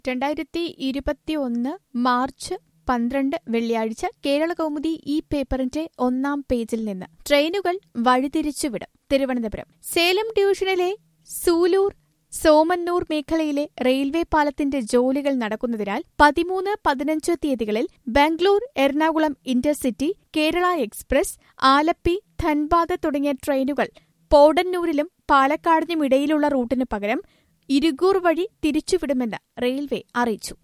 രണ്ടായിരത്തി ഇരുപത്തിയൊന്ന് മാർച്ച് പന്ത്രണ്ട് വെള്ളിയാഴ്ച കേരളകൗമുദി ഈ പേപ്പറിന്റെ ഒന്നാം പേജിൽ നിന്ന് ട്രെയിനുകൾ വഴിതിരിച്ചുവിടും തിരുവനന്തപുരം സേലം ഡിവിഷനിലെ സൂലൂർ സോമന്നൂർ മേഖലയിലെ റെയിൽവേ പാലത്തിന്റെ ജോലികൾ നടക്കുന്നതിനാൽ പതിമൂന്ന് പതിനഞ്ച് തീയതികളിൽ ബാംഗ്ലൂർ എറണാകുളം ഇന്റർസിറ്റി കേരള എക്സ്പ്രസ് ആലപ്പി ധൻബാദ് തുടങ്ങിയ ട്രെയിനുകൾ പോടന്നൂരിലും പാലക്കാടിനുമിടയിലുള്ള റൂട്ടിനു പകരം ഇരിക്കൂർ വഴി തിരിച്ചുവിടുമെന്ന് റെയിൽവേ അറിയിച്ചു